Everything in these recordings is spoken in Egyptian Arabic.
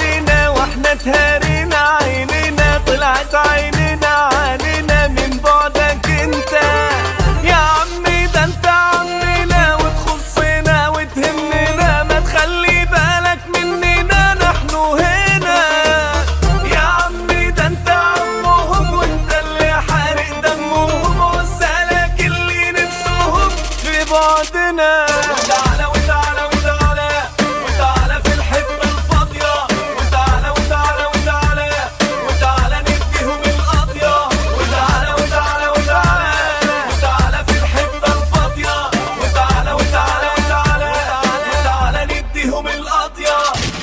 علينا واحنا تهارينا عينينا طلعت عينينا علينا من بعدك انت يا عمي ده انت عمنا وتخصنا وتهمنا ما تخلي بالك مننا نحن هنا يا عمي ده انت عمهم وانت اللي حارق دمهم وسالك اللي نفسهم في بعدنا وتعالى وتعالى وتعالى وتعالى في الحته الفاضيه وتعالى وتعالى وتعالى وتعالى نديهم القضيه وتعالى وتعالى وتعالى وتعالى في الحته الفاضيه وتعالى وتعالى وتعالى وتعالى نديهم القضيه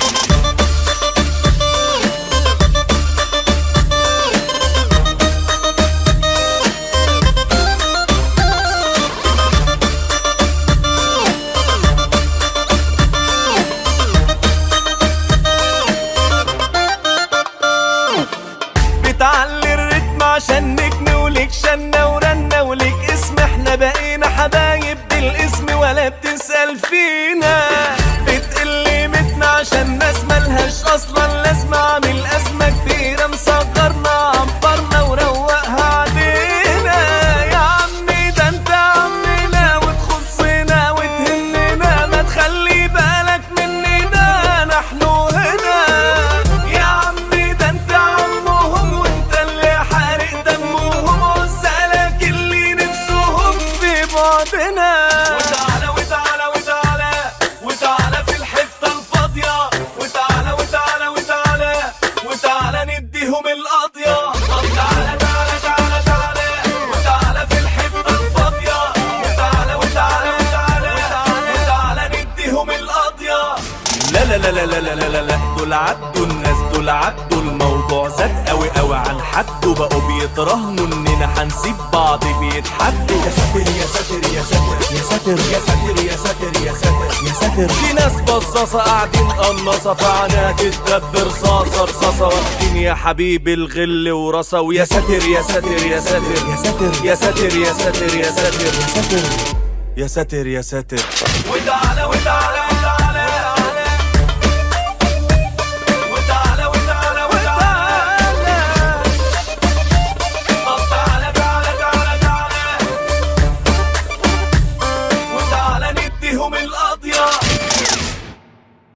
بتعلي الريتم عشان نجم وليك شنة ورنة وليك اسم احنا بقينا حبايب بالاسم ولا بتسأل فينا بتقل قيمتنا عشان ناس ملهاش اصلا لازمة عامل ازمة كبيرة مصغرنا عبرنا وروقها علينا يا عمي ده انت عمنا وتخصنا وتهمنا ما تخلي بالك مننا نحن هنا يا عمي ده انت عمهم وانت اللي حارق دمهم وسالك اللي نفسهم في بعدنا وتعالى وتعالى وتعالى وتعالى في الحته الفاضيه وتعالى وتعالى وتعالى وتعالى نديهم القضيه طب تعالى تعالى تعالى تعالى وتعالى في الحته الفاضيه وتعالى وتعالى وتعالى وتعالى نديهم القضيه لا لا لا لا لا لا لا لا لا دول عدوا الناس دول عدوا الموضوع زاد قوي قوي عن حده بقوا بيتراهنوا اننا هنسيب بعض بيتحدوا يا ساتر يا ساتر يا ساتر يا ساتر يا ساتر يا ساتر يا ساتر يا ساتر في ناس بصاصة قاعدين قناصة في عينها تتدبر رصاصة رصاصة واخدين يا حبيبي الغل ورصة ويا ساتر يا ساتر يا ساتر يا ساتر يا ساتر يا ساتر يا ساتر يا ساتر يا ساتر يا ساتر وتعالى وتعالى